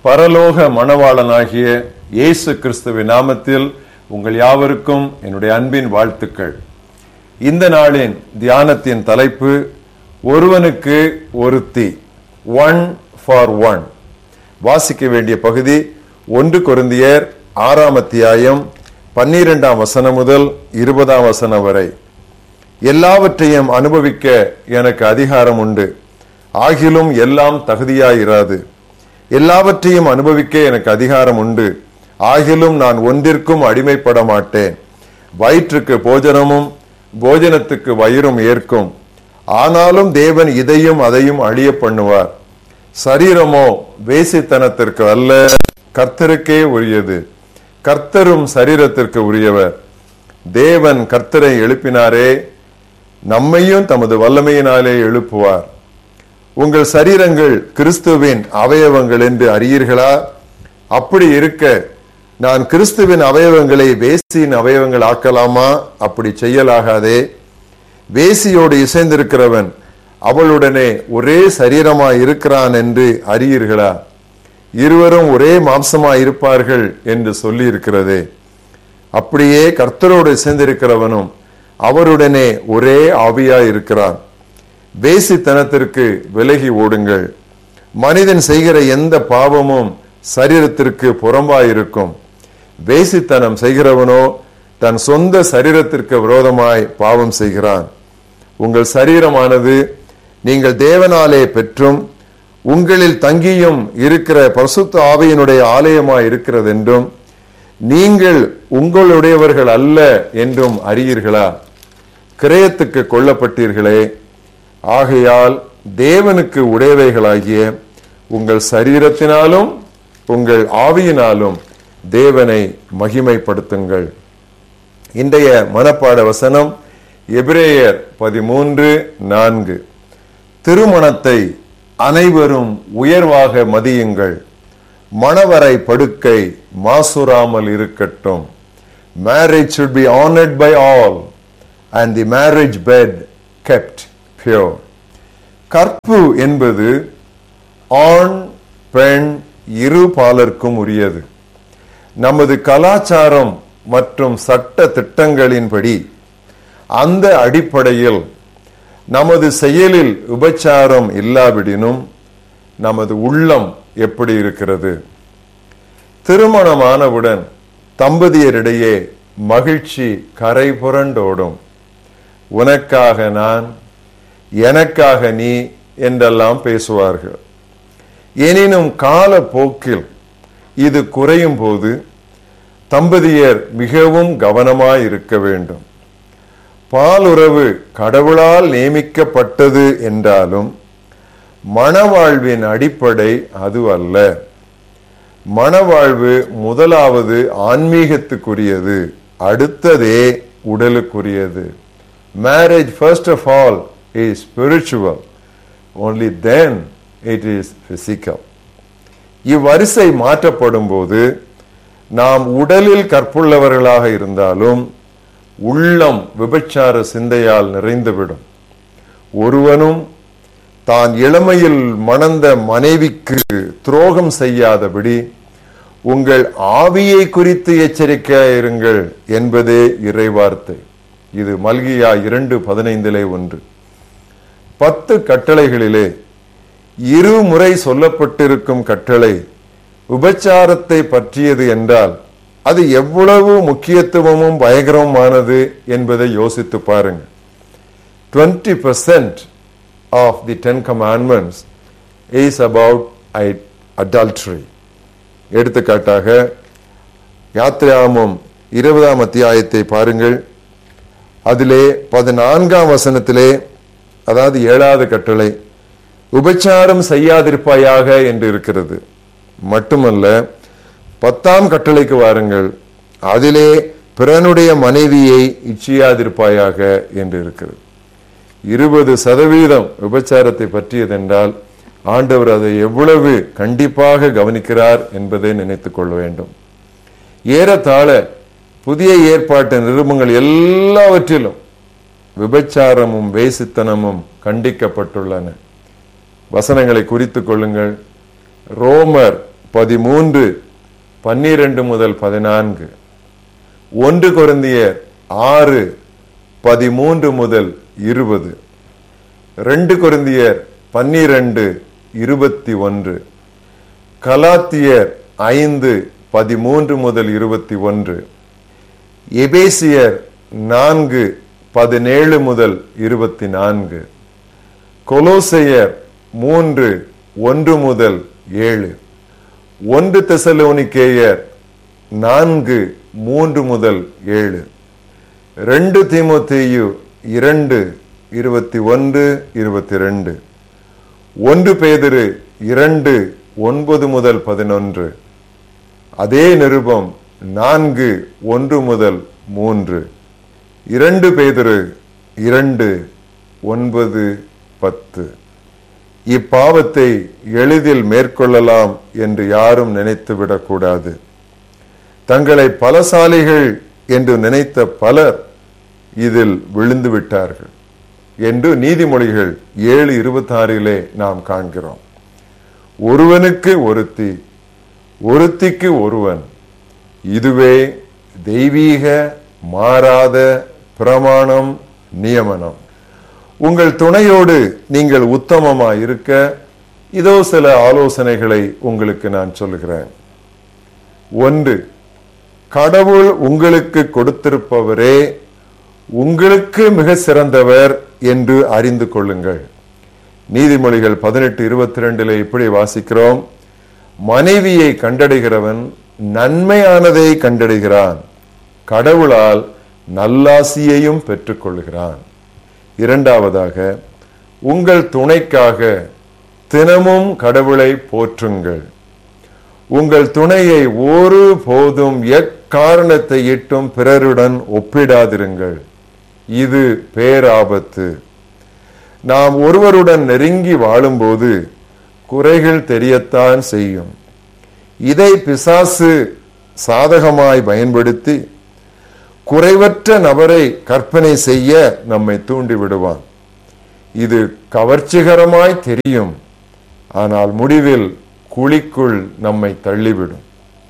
பரலோக மணவாளனாகிய இயேசு கிறிஸ்துவின் நாமத்தில் உங்கள் யாவருக்கும் என்னுடைய அன்பின் வாழ்த்துக்கள் இந்த நாளின் தியானத்தின் தலைப்பு ஒருவனுக்கு ஒருத்தி ஒன் ஃபார் ஒன் வாசிக்க வேண்டிய பகுதி ஒன்று கொருந்தியர் ஆறாம் அத்தியாயம் பன்னிரெண்டாம் வசனம் முதல் இருபதாம் வசனம் வரை எல்லாவற்றையும் அனுபவிக்க எனக்கு அதிகாரம் உண்டு ஆகிலும் எல்லாம் தகுதியாயிராது எல்லாவற்றையும் அனுபவிக்க எனக்கு அதிகாரம் உண்டு ஆகிலும் நான் ஒன்றிற்கும் அடிமைப்பட மாட்டேன் வயிற்றுக்கு போஜனமும் போஜனத்துக்கு வயிறும் ஏற்கும் ஆனாலும் தேவன் இதையும் அதையும் அழிய பண்ணுவார் சரீரமோ வேசித்தனத்திற்கு அல்ல கர்த்தருக்கே உரியது கர்த்தரும் சரீரத்திற்கு உரியவர் தேவன் கர்த்தரை எழுப்பினாரே நம்மையும் தமது வல்லமையினாலே எழுப்புவார் உங்கள் சரீரங்கள் கிறிஸ்துவின் அவயவங்கள் என்று அறியீர்களா அப்படி இருக்க நான் கிறிஸ்துவின் அவயவங்களை வேசியின் அவயவங்கள் ஆக்கலாமா அப்படி செய்யலாகாதே வேசியோடு இசைந்திருக்கிறவன் அவளுடனே ஒரே சரீரமாய் இருக்கிறான் என்று அறியீர்களா இருவரும் ஒரே மாம்சமாய் இருப்பார்கள் என்று சொல்லி இருக்கிறதே அப்படியே கர்த்தரோடு இசைந்திருக்கிறவனும் அவருடனே ஒரே ஆவியாய் இருக்கிறான் வேசித்தனத்திற்கு விலகி ஓடுங்கள் மனிதன் செய்கிற எந்த பாவமும் சரீரத்திற்கு புறம்பாயிருக்கும் வேசித்தனம் செய்கிறவனோ தன் சொந்த சரீரத்திற்கு விரோதமாய் பாவம் செய்கிறான் உங்கள் சரீரமானது நீங்கள் தேவனாலே பெற்றும் உங்களில் தங்கியும் இருக்கிற பரிசுத்த ஆவியினுடைய ஆலயமாய் இருக்கிறது என்றும் நீங்கள் உங்களுடையவர்கள் அல்ல என்றும் அறியீர்களா கிரயத்துக்கு கொல்லப்பட்டீர்களே ஆகையால் தேவனுக்கு உடையவைகளாகிய உங்கள் சரீரத்தினாலும் உங்கள் ஆவியினாலும் தேவனை மகிமைப்படுத்துங்கள் இன்றைய மனப்பாட வசனம் எபிரேயர் பதிமூன்று நான்கு திருமணத்தை அனைவரும் உயர்வாக மதியுங்கள் மணவரை படுக்கை மாசுராமல் இருக்கட்டும் marriage should be honored by all and the marriage bed kept pure கற்பு என்பது ஆண் பெண் இரு பாலர்க்கும் உரியது நமது கலாச்சாரம் மற்றும் சட்ட திட்டங்களின்படி அந்த அடிப்படையில் நமது செயலில் உபச்சாரம் இல்லாவிடினும் நமது உள்ளம் எப்படி இருக்கிறது திருமணமானவுடன் தம்பதியரிடையே மகிழ்ச்சி கரை புரண்டோடும் உனக்காக நான் எனக்காக நீ என்றெல்லாம் பேசுவார்கள் எனினும் கால போக்கில் இது குறையும் போது தம்பதியர் மிகவும் கவனமாய் இருக்க வேண்டும் பாலுறவு கடவுளால் நியமிக்கப்பட்டது என்றாலும் மணவாழ்வின் அடிப்படை அது அல்ல மணவாழ்வு முதலாவது ஆன்மீகத்துக்குரியது அடுத்ததே உடலுக்குரியது marriage first of all is spiritual only then it is physical இவ்வரிசை மாற்றப்படும் போது நாம் உடலில் கற்புள்ளவர்களாக இருந்தாலும் உள்ளம் விபச்சார சிந்தையால் நிறைந்துவிடும் ஒருவனும் தான் இளமையில் மணந்த மனைவிக்கு துரோகம் செய்யாதபடி உங்கள் ஆவியை குறித்து எச்சரிக்கையாயிருங்கள் என்பதே இறைவார்த்தை இது மல்கியா இரண்டு பதினைந்திலே ஒன்று பத்து கட்டளைகளிலே இருமுறை சொல்லப்பட்டிருக்கும் கட்டளை விபச்சாரத்தை பற்றியது என்றால் அது எவ்வளவு முக்கியத்துவமும் பயங்கரமானது என்பதை யோசித்து பாருங்க twenty percent of the ten commandments is about I adultery எடுத்துக்காட்டாக யாத்திராமம் இருபதாம் அத்தியாயத்தை பாருங்கள் அதிலே பதினான்காம் வசனத்திலே அதாவது ஏழாவது கட்டளை உபச்சாரம் செய்யாதிருப்பாயாக என்று இருக்கிறது மட்டுமல்ல பத்தாம் கட்டளைக்கு வாருங்கள் அதிலே பிறனுடைய மனைவியை இச்சியாதிருப்பாயாக என்று இருக்கிறது இருபது சதவீதம் விபச்சாரத்தை பற்றியதென்றால் ஆண்டவர் அதை எவ்வளவு கண்டிப்பாக கவனிக்கிறார் என்பதை நினைத்துக் கொள்ள வேண்டும் ஏறத்தாழ புதிய ஏற்பாட்டு நிருபங்கள் எல்லாவற்றிலும் விபச்சாரமும் வேசித்தனமும் கண்டிக்கப்பட்டுள்ளன வசனங்களை குறித்துக் கொள்ளுங்கள் ரோமர் பதிமூன்று பன்னிரண்டு முதல் பதினான்கு ஒன்று கொரிந்தியர் ஆறு பதிமூன்று முதல் இருபது ரெண்டு கொரிந்தியர் பன்னிரண்டு இருபத்தி ஒன்று கலாத்தியர் ஐந்து பதிமூன்று முதல் இருபத்தி ஒன்று எபேசியர் நான்கு பதினேழு முதல் இருபத்தி நான்கு கொலோசையர் மூன்று ஒன்று முதல் ஏழு ஒன்று தெசலோனிக்கேயர் நான்கு மூன்று முதல் ஏழு ரெண்டு தீமோத்தேயு இரண்டு இருபத்தி ஒன்று இருபத்தி ரெண்டு ஒன்று பேதிரு இரண்டு ஒன்பது முதல் பதினொன்று அதே நிருபம் நான்கு ஒன்று முதல் மூன்று இரண்டு பேதிரு இரண்டு ஒன்பது பத்து இப்பாவத்தை எளிதில் மேற்கொள்ளலாம் என்று யாரும் நினைத்துவிடக்கூடாது தங்களை பலசாலிகள் என்று நினைத்த பலர் இதில் விழுந்து விட்டார்கள் என்று நீதிமொழிகள் ஏழு இருபத்தாறிலே நாம் காண்கிறோம் ஒருவனுக்கு ஒருத்தி ஒருத்திக்கு ஒருவன் இதுவே தெய்வீக மாறாத பிரமாணம் நியமனம் உங்கள் துணையோடு நீங்கள் உத்தமமாய் இருக்க இதோ சில ஆலோசனைகளை உங்களுக்கு நான் சொல்லுகிறேன் ஒன்று கடவுள் உங்களுக்கு கொடுத்திருப்பவரே உங்களுக்கு மிக சிறந்தவர் என்று அறிந்து கொள்ளுங்கள் நீதிமொழிகள் பதினெட்டு இருபத்தி ரெண்டுல இப்படி வாசிக்கிறோம் மனைவியை கண்டடைகிறவன் நன்மையானதை கண்டடைகிறான் கடவுளால் நல்லாசியையும் பெற்றுக்கொள்கிறான் இரண்டாவதாக உங்கள் துணைக்காக தினமும் கடவுளை போற்றுங்கள் உங்கள் துணையை ஒரு போதும் எக்காரணத்தை இட்டும் பிறருடன் ஒப்பிடாதிருங்கள் இது பேராபத்து நாம் ஒருவருடன் நெருங்கி வாழும்போது குறைகள் தெரியத்தான் செய்யும் இதை பிசாசு சாதகமாய் பயன்படுத்தி குறைவற்ற நபரை கற்பனை செய்ய நம்மை தூண்டி விடுவான் இது கவர்ச்சிகரமாய் தெரியும் ஆனால் முடிவில் குழிக்குள் நம்மை தள்ளிவிடும்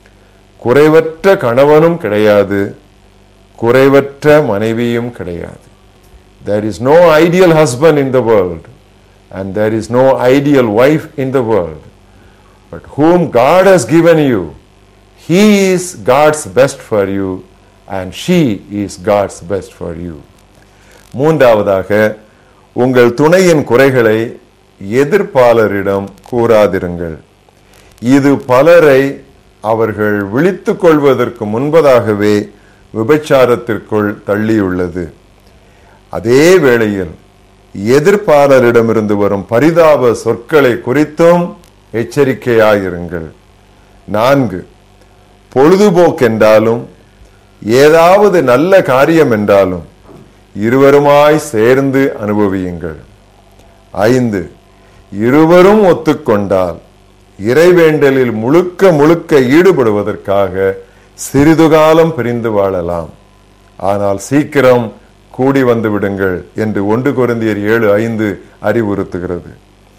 குறைவற்ற கணவனும் கிடையாது குறைவற்ற மனைவியும் கிடையாது there is no ideal husband in the world and there is no ideal wife in the world but whom god has given you he is god's best for you and she is god's best for you மூன்றாவதாக உங்கள் துணையின் குறைகளை எதிர்ப்பாளரிடம் கூறாதிருங்கள் இது பலரை அவர்கள் விழித்துக் கொள்வதற்கு முன்பதாகவே விபச்சாரத்திற்குள் தள்ளியுள்ளது அதே வேளையில் எதிர்ப்பாளரிடமிருந்து வரும் பரிதாப சொற்களை குறித்தும் எச்சரிக்கையாயிருங்கள் நான்கு பொழுதுபோக்கென்றாலும் ஏதாவது நல்ல காரியம் என்றாலும் இருவருமாய் சேர்ந்து அனுபவியுங்கள் ஐந்து இருவரும் ஒத்துக்கொண்டால் இறைவேண்டலில் முழுக்க முழுக்க ஈடுபடுவதற்காக சிறிது காலம் பிரிந்து வாழலாம் ஆனால் சீக்கிரம் கூடி வந்து விடுங்கள் என்று ஒன்று குருந்தியர் ஏழு ஐந்து அறிவுறுத்துகிறது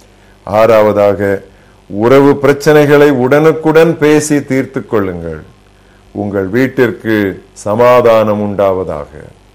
ஆறாவதாக உறவு பிரச்சனைகளை உடனுக்குடன் பேசி தீர்த்து கொள்ளுங்கள் உங்கள் வீட்டிற்கு சமாதானம் உண்டாவதாக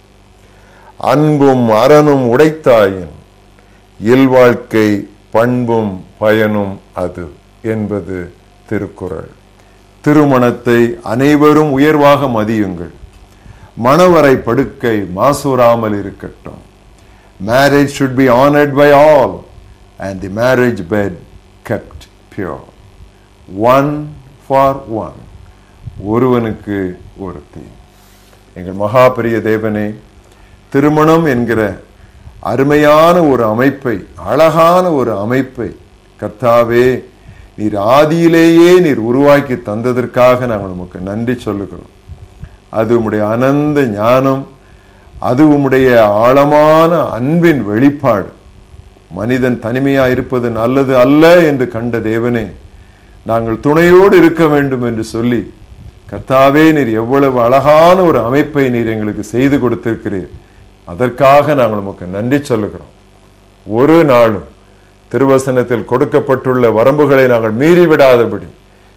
அன்பும் அறனும் உடைத்தாயின் இல்வாழ்க்கை பண்பும் பயனும் அது என்பது திருக்குறள் திருமணத்தை அனைவரும் உயர்வாக மதியுங்கள் மணவரை படுக்கை மாசூராமல் இருக்கட்டும் marriage should be honoured by all and the marriage bed kept pure one for one ஒருவனுக்கு ஒருத்தி எங்கள் மகாபெரிய தேவனே திருமணம் என்கிற அருமையான ஒரு அமைப்பை அழகான ஒரு அமைப்பை கர்த்தாவே நீர் ஆதியிலேயே நீர் உருவாக்கி தந்ததற்காக நாங்கள் உமக்கு நன்றி சொல்லுகிறோம் அது உம்முடைய அனந்த ஞானம் அது உம்முடைய ஆழமான அன்பின் வெளிப்பாடு மனிதன் தனிமையா இருப்பது நல்லது அல்ல என்று கண்ட தேவனே நாங்கள் துணையோடு இருக்க வேண்டும் என்று சொல்லி கர்த்தாவே நீர் எவ்வளவு அழகான ஒரு அமைப்பை நீர் எங்களுக்கு செய்து கொடுத்திருக்கிறீர் அதற்காக நாங்கள் உமக்கு நன்றி சொல்லுகிறோம் ஒரு நாளும் திருவசனத்தில் கொடுக்கப்பட்டுள்ள வரம்புகளை நாங்கள் மீறி விடாதபடி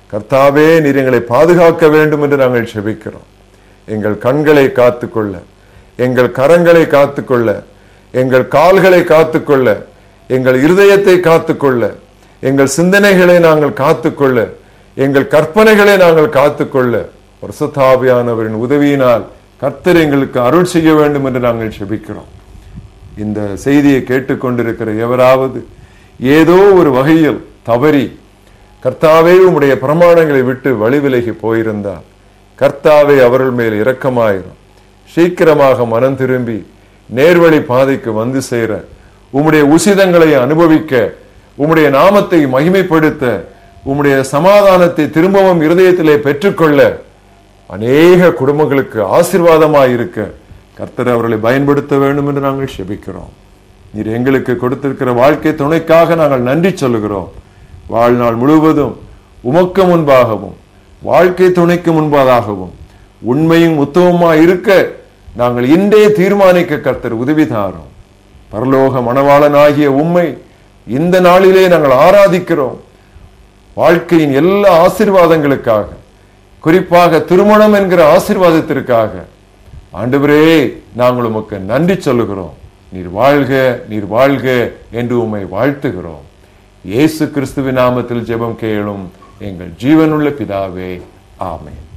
கர்த்தாவே நீர் எங்களை பாதுகாக்க வேண்டும் என்று நாங்கள் செபிக்கிறோம் எங்கள் கண்களை காத்துக்கொள்ள எங்கள் கரங்களை காத்துக்கொள்ள எங்கள் கால்களை காத்துக்கொள்ள எங்கள் இருதயத்தை காத்துக்கொள்ள எங்கள் சிந்தனைகளை நாங்கள் காத்துக்கொள்ள எங்கள் கற்பனைகளை நாங்கள் காத்துக்கொள்ள பரிசுத்தாவியானவரின் உதவியினால் கர்த்தர் எங்களுக்கு அருள் செய்ய வேண்டும் என்று நாங்கள் செபிக்கிறோம் இந்த செய்தியை கேட்டுக்கொண்டிருக்கிற எவராவது ஏதோ ஒரு வகையில் தவறி கர்த்தாவே உம்முடைய பிரமாணங்களை விட்டு வழி விலகி போயிருந்தால் கர்த்தாவே அவர்கள் மேல் இரக்கமாயிரும் சீக்கிரமாக மனம் திரும்பி நேர்வழி பாதைக்கு வந்து சேர உம்முடைய உசிதங்களை அனுபவிக்க உம்முடைய நாமத்தை மகிமைப்படுத்த உம்முடைய சமாதானத்தை திரும்பவும் இருதயத்திலே பெற்றுக்கொள்ள அநேக குடும்பங்களுக்கு ஆசீர்வாதமாய் இருக்க கர்த்தர் அவர்களை பயன்படுத்த வேண்டும் என்று நாங்கள் செபிக்கிறோம் நீர் எங்களுக்கு கொடுத்திருக்கிற வாழ்க்கை துணைக்காக நாங்கள் நன்றி சொல்லுகிறோம் வாழ்நாள் முழுவதும் உமக்கு முன்பாகவும் வாழ்க்கை துணைக்கு முன்பதாகவும் உண்மையும் உத்தமமாய் இருக்க நாங்கள் இன்றே தீர்மானிக்க கர்த்தர் உதவி தாரும் பரலோக மணவாளனாகிய உம்மை இந்த நாளிலே நாங்கள் ஆராதிக்கிறோம் வாழ்க்கையின் எல்லா ஆசீர்வாதங்களுக்காக குறிப்பாக திருமணம் என்கிற ஆசீர்வாதத்திற்காக ஆண்டவரே நாங்கள் உமக்கு நன்றி சொல்லுகிறோம் நீர் வாழ்க நீர் வாழ்க என்று உம்மை வாழ்த்துகிறோம் இயேசு கிறிஸ்துவின் நாமத்தில் ஜெபம் கேளும் எங்கள் ஜீவனுள்ள பிதாவே ஆமென்